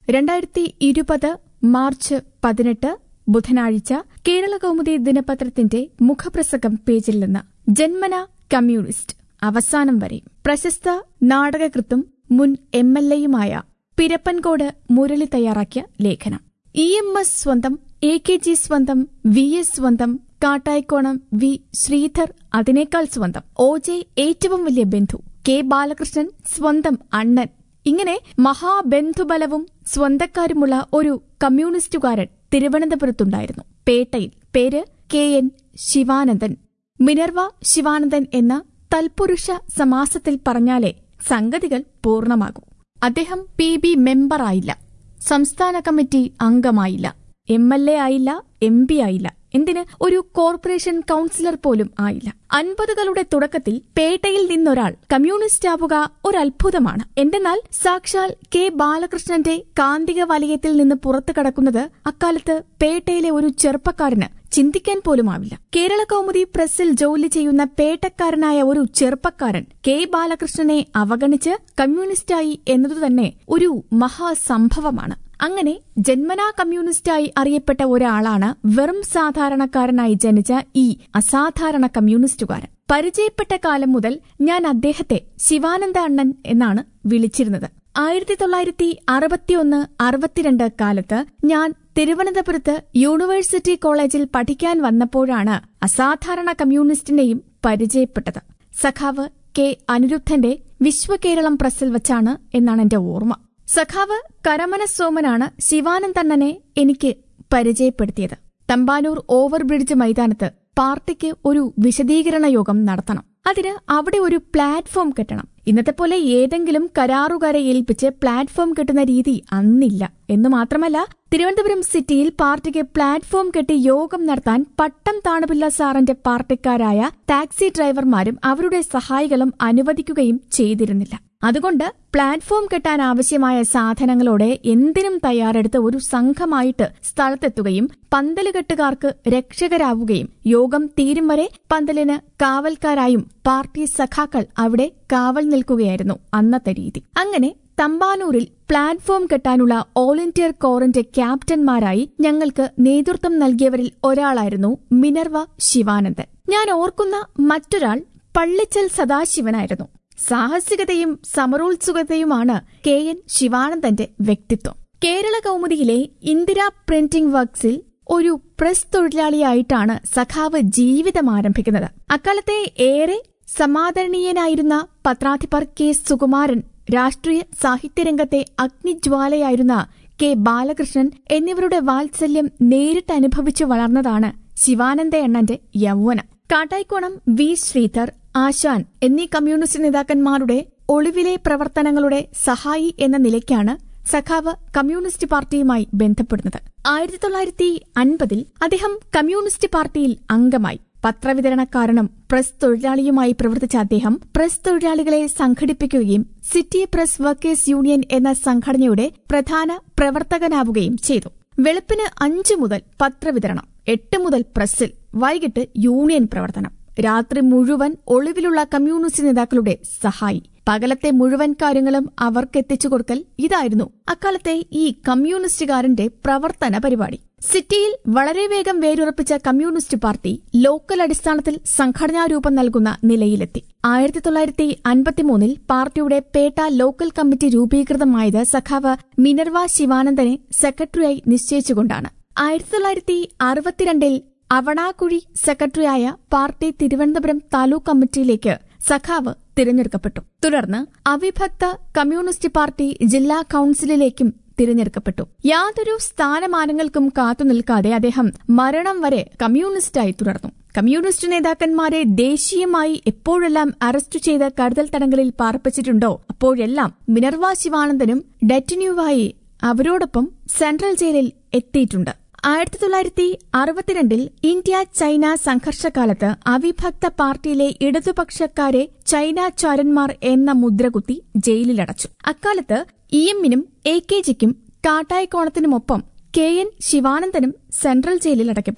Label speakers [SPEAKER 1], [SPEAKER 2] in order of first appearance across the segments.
[SPEAKER 1] രണ്ടായിരത്തി ഇരുപത് മാർച്ച് പതിനെട്ട് ബുധനാഴ്ച കേരളകൗമുദി ദിനപത്രത്തിന്റെ മുഖപ്രസംഗം പേജിൽ നിന്ന് ജന്മന കമ്മ്യൂണിസ്റ്റ് അവസാനം വരെ പ്രശസ്ത നാടകകൃത്തും മുൻ എം എൽ എയുമായ പിരപ്പൻകോട് മുരളി തയ്യാറാക്കിയ ലേഖനം ഇ എം എസ് സ്വന്തം എ കെ ജി സ്വന്തം വി എസ് സ്വന്തം കാട്ടായിക്കോണം വി ശ്രീധർ അതിനേക്കാൾ സ്വന്തം ഒ ജെ ഏറ്റവും വലിയ ബന്ധു കെ ബാലകൃഷ്ണൻ സ്വന്തം അണ്ണൻ ഇങ്ങനെ മഹാബന്ധുബലവും സ്വന്തക്കാരുമുള്ള ഒരു കമ്മ്യൂണിസ്റ്റുകാരൻ തിരുവനന്തപുരത്തുണ്ടായിരുന്നു പേട്ടയിൽ പേര് K N Sivanandan Minerva Sivanandan എന്ന തൽപുരുഷ സമാസത്തിൽ പറഞ്ഞാലേ സംഗതികൾ പൂർണ്ണമാകൂ അദ്ദേഹം പി ബി മെമ്പറായില്ല സംസ്ഥാന കമ്മിറ്റി അംഗമായില്ല എം എൽ എ ആയില്ല എം പി ആയില്ല എന്തിന് ഒരു കോർപ്പറേഷൻ കൌൺസിലർ പോലും ആയില്ല അൻപതുകളുടെ തുടക്കത്തിൽ പേട്ടയിൽ നിന്നൊരാൾ കമ്മ്യൂണിസ്റ്റ് ആവുക ഒരു അത്ഭുതമാണ് എന്തെന്നാൽ സാക്ഷാൽ കെ ബാലകൃഷ്ണന്റെ കാന്തിക വലയത്തിൽ നിന്ന് പുറത്തു കടക്കുന്നത് അക്കാലത്ത് പേട്ടയിലെ ഒരു ചെറുപ്പക്കാരന് ചിന്തിക്കാൻ പോലുമാവില്ല കേരള കൗമുദി പ്രസിൽ ജോലി ചെയ്യുന്ന പേട്ടക്കാരനായ ഒരു ചെറുപ്പക്കാരൻ കെ ബാലകൃഷ്ണനെ അവഗണിച്ച് കമ്മ്യൂണിസ്റ്റായി എന്നതുതന്നെ ഒരു മഹാസംഭവമാണ് അങ്ങനെ ജന്മനാ കമ്മ്യൂണിസ്റ്റായി അറിയപ്പെട്ട ഒരാളാണ് വെറും സാധാരണക്കാരനായി ജനിച്ച ഈ അസാധാരണ കമ്മ്യൂണിസ്റ്റുകാരൻ പരിചയപ്പെട്ട കാലം മുതൽ ഞാൻ അദ്ദേഹത്തെ ശിവാനന്ദ അണ്ണൻ എന്നാണ് വിളിച്ചിരുന്നത് ആയിരത്തി തൊള്ളായിരത്തി അറുപത്തിയൊന്ന് അറുപത്തിരണ്ട് കാലത്ത് ഞാൻ തിരുവനന്തപുരത്ത് യൂണിവേഴ്സിറ്റി കോളേജിൽ പഠിക്കാൻ വന്നപ്പോഴാണ് അസാധാരണ കമ്മ്യൂണിസ്റ്റിനെയും പരിചയപ്പെട്ടത് സഖാവ് കെ അനിരുദ്ധന്റെ വിശ്വകേരളം പ്രസിൽ വച്ചാണ് എന്നാണ് എന്റെ ഓർമ്മ സഖാവ് കരമന സോമനാണ് ശിവാനന്ദണ്ണനെ എനിക്ക് പരിചയപ്പെടുത്തിയത് തമ്പാനൂർ ഓവർബ്രിഡ്ജ് മൈതാനത്ത് പാർട്ടിക്ക് ഒരു വിശദീകരണ യോഗം നടത്തണം അതിന് അവിടെ ഒരു പ്ലാറ്റ്ഫോം കെട്ടണം ഇന്നത്തെ പോലെ ഏതെങ്കിലും കരാറുകാരെ ഏൽപ്പിച്ച് പ്ലാറ്റ്ഫോം കെട്ടുന്ന രീതി അന്നില്ല എന്നു മാത്രമല്ല തിരുവനന്തപുരം സിറ്റിയിൽ പാർട്ടിക്ക് പ്ലാറ്റ്ഫോം കെട്ടി യോഗം നടത്താൻ പട്ടം താണുപിള്ള സാറിന്റെ പാർട്ടിക്കാരായ ടാക്സി ഡ്രൈവർമാരും അവരുടെ സഹായികളും അനുവദിക്കുകയും ചെയ്തിരുന്നില്ല അതുകൊണ്ട് പ്ലാറ്റ്ഫോം കെട്ടാൻ ആവശ്യമായ സാധനങ്ങളോടെ എന്തിനും തയ്യാറെടുത്ത് ഒരു സംഘമായിട്ട് സ്ഥലത്തെത്തുകയും പന്തലുകെട്ടുകാർക്ക് രക്ഷകരാവുകയും യോഗം തീരും വരെ പന്തലിന് കാവൽക്കാരായും പാർട്ടി സഖാക്കൾ അവിടെ കാവൽ നിൽക്കുകയായിരുന്നു അന്നത്തെ രീതി അങ്ങനെ തമ്പാനൂരിൽ പ്ലാറ്റ്ഫോം കെട്ടാനുള്ള ഓൾ ഇന്ത്യ കോറിന്റെ ക്യാപ്റ്റന്മാരായി ഞങ്ങൾക്ക് നേതൃത്വം നൽകിയവരിൽ ഒരാളായിരുന്നു മിനർവ ശിവാനന്ദൻ ഞാൻ ഓർക്കുന്ന മറ്റൊരാൾ പള്ളിച്ചൽ സദാശിവനായിരുന്നു സാഹസികതയും സമരോത്സുകതയുമാണ് കെ എൻ ശിവാനന്ദന്റെ വ്യക്തിത്വം കേരള കൗമുദിയിലെ ഇന്ദിര പ്രിന്റിംഗ് വർക്സിൽ ഒരു പ്രസ് തൊഴിലാളിയായിട്ടാണ് സഖാവ് ജീവിതം ആരംഭിക്കുന്നത് അക്കാലത്തെ ഏറെ സമാദരണീയനായിരുന്ന പത്രാധിപർ കെ സുകുമാരൻ രാഷ്ട്രീയ സാഹിത്യരംഗത്തെ അഗ്നിജ്വാലയായിരുന്ന കെ ബാലകൃഷ്ണൻ എന്നിവരുടെ വാത്സല്യം നേരിട്ട് അനുഭവിച്ചു വളർന്നതാണ് ശിവാനന്ദ എണ്ണന്റെ യൗവനം കാട്ടായിക്കോണം വി ശ്രീധർ ആശാൻ എന്നീ കമ്മ്യൂണിസ്റ്റ് നേതാക്കന്മാരുടെ ഒളിവിലെ പ്രവർത്തനങ്ങളുടെ സഹായി എന്ന നിലയ്ക്കാണ് സഖാവ് കമ്മ്യൂണിസ്റ്റ് പാർട്ടിയുമായി ബന്ധപ്പെടുന്നത് ആയിരത്തി തൊള്ളായിരത്തി അൻപതിൽ അദ്ദേഹം കമ്മ്യൂണിസ്റ്റ് പാർട്ടിയിൽ അംഗമായി പത്രവിതരണക്കാരനും പ്രസ് തൊഴിലാളിയുമായി പ്രവർത്തിച്ച അദ്ദേഹം പ്രസ് തൊഴിലാളികളെ സംഘടിപ്പിക്കുകയും സിറ്റി പ്രസ് വർക്കേഴ്സ് യൂണിയൻ എന്ന സംഘടനയുടെ പ്രധാന പ്രവർത്തകനാവുകയും ചെയ്തു വെളുപ്പിന് അഞ്ചു മുതൽ പത്രവിതരണം എട്ട് മുതൽ പ്രസ്സിൽ വൈകിട്ട് യൂണിയൻ പ്രവർത്തനം രാത്രി മുഴുവൻ ഒളിവിലുള്ള കമ്മ്യൂണിസ്റ്റ് നേതാക്കളുടെ സഹായി പകലത്തെ മുഴുവൻ കാര്യങ്ങളും അവർക്കെത്തിച്ചു കൊടുക്കൽ ഇതായിരുന്നു അക്കാലത്തെ ഈ കമ്മ്യൂണിസ്റ്റുകാരന്റെ പ്രവർത്തന പരിപാടി സിറ്റിയിൽ വളരെ വേഗം വേരുറപ്പിച്ച കമ്മ്യൂണിസ്റ്റ് പാർട്ടി ലോക്കൽ അടിസ്ഥാനത്തിൽ സംഘടനാ രൂപം നൽകുന്ന നിലയിലെത്തി ആയിരത്തി തൊള്ളായിരത്തി അൻപത്തിമൂന്നിൽ പാർട്ടിയുടെ പേട്ട ലോക്കൽ കമ്മിറ്റി രൂപീകൃതമായത് സഖാവ് മിനർവ ശിവാനന്ദനെ സെക്രട്ടറിയായി നിശ്ചയിച്ചുകൊണ്ടാണ് ആയിരത്തി തൊള്ളായിരത്തി അറുപത്തിരണ്ടിൽ അവണാകുഴി സെക്രട്ടറിയായ പാർട്ടി തിരുവനന്തപുരം താലൂക്ക് കമ്മിറ്റിയിലേക്ക് സഖാവ് തിരഞ്ഞെടുക്കപ്പെട്ടു തുടർന്ന് അവിഭക്ത കമ്മ്യൂണിസ്റ്റ് പാർട്ടി ജില്ലാ കൌൺസിലിലേക്കും തിരഞ്ഞെടുക്കപ്പെട്ടു യാതൊരു സ്ഥാനമാനങ്ങൾക്കും കാത്തുനിൽക്കാതെ അദ്ദേഹം മരണം വരെ കമ്മ്യൂണിസ്റ്റായി തുടർന്നു കമ്മ്യൂണിസ്റ്റ് നേതാക്കന്മാരെ ദേശീയമായി എപ്പോഴെല്ലാം അറസ്റ്റ് ചെയ്ത് കരുതൽ തടങ്കലിൽ പാർപ്പിച്ചിട്ടുണ്ടോ അപ്പോഴെല്ലാം മിനർവ ശിവാനന്ദനും ഡെറ്റിന്യൂവായി അവരോടൊപ്പം സെൻട്രൽ ജയിലിൽ എത്തിയിട്ടുണ്ട് ആയിരത്തി തൊള്ളായിരത്തി അറുപത്തിരണ്ടിൽ ഇന്ത്യ ചൈന സംഘർഷകാലത്ത് അവിഭക്ത പാർട്ടിയിലെ ഇടതുപക്ഷക്കാരെ ചൈന ചാരന്മാർ എന്ന മുദ്രകുത്തി ജയിലിലടച്ചു അക്കാലത്ത് ഇ എമ്മിനും എ കെ ജിക്കും കാട്ടായിക്കോണത്തിനുമൊപ്പം കെ എൻ ശിവാനന്ദനും സെൻട്രൽ ജയിലിൽ അടയ്ക്കപ്പെട്ടു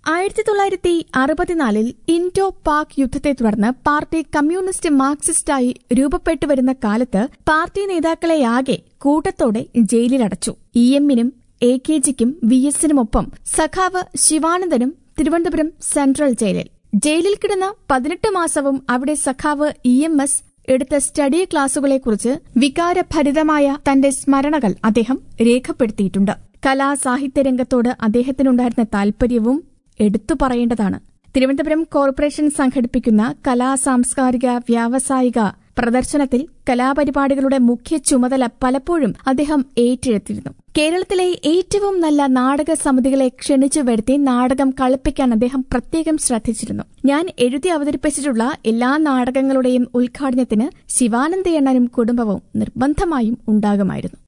[SPEAKER 1] ആയിരത്തി തൊള്ളായിരത്തി അറുപത്തിനാലിൽ ഇൻഡോ പാക് യുദ്ധത്തെ തുടർന്ന് പാർട്ടി കമ്മ്യൂണിസ്റ്റ് മാർക്സിസ്റ്റായി രൂപപ്പെട്ടുവരുന്ന കാലത്ത് പാർട്ടി നേതാക്കളെയാകെ കൂട്ടത്തോടെ ജയിലിലടച്ചു ഇ എമ്മിനും എ കെ ജിക്കും വി എസിനുമൊപ്പം സഖാവ് ശിവാനന്ദനും തിരുവനന്തപുരം സെൻട്രൽ ജയിലിൽ ജയിലിൽ കിടന്ന പതിനെട്ട് മാസവും അവിടെ സഖാവ് ഇ എം എസ് എടുത്ത സ്റ്റഡി ക്ലാസുകളെക്കുറിച്ച് വികാരഭരിതമായ തന്റെ സ്മരണകൾ അദ്ദേഹം രേഖപ്പെടുത്തിയിട്ടുണ്ട് കലാ സാഹിത്യ രംഗത്തോട് അദ്ദേഹത്തിനുണ്ടായിരുന്ന താൽപര്യവും എടുത്തു പറയേണ്ടതാണ് തിരുവനന്തപുരം കോർപ്പറേഷൻ സംഘടിപ്പിക്കുന്ന കലാ സാംസ്കാരിക വ്യാവസായിക പ്രദർശനത്തിൽ കലാപരിപാടികളുടെ മുഖ്യ ചുമതല പലപ്പോഴും അദ്ദേഹം ഏറ്റെടുത്തിരുന്നു കേരളത്തിലെ ഏറ്റവും നല്ല നാടക സമിതികളെ ക്ഷണിച്ചു വരുത്തി നാടകം കളിപ്പിക്കാൻ അദ്ദേഹം പ്രത്യേകം ശ്രദ്ധിച്ചിരുന്നു ഞാൻ എഴുതി അവതരിപ്പിച്ചിട്ടുള്ള എല്ലാ നാടകങ്ങളുടെയും ഉദ്ഘാടനത്തിന് ശിവാനന്ദയണ്ണനും കുടുംബവും നിർബന്ധമായും ഉണ്ടാകുമായിരുന്നു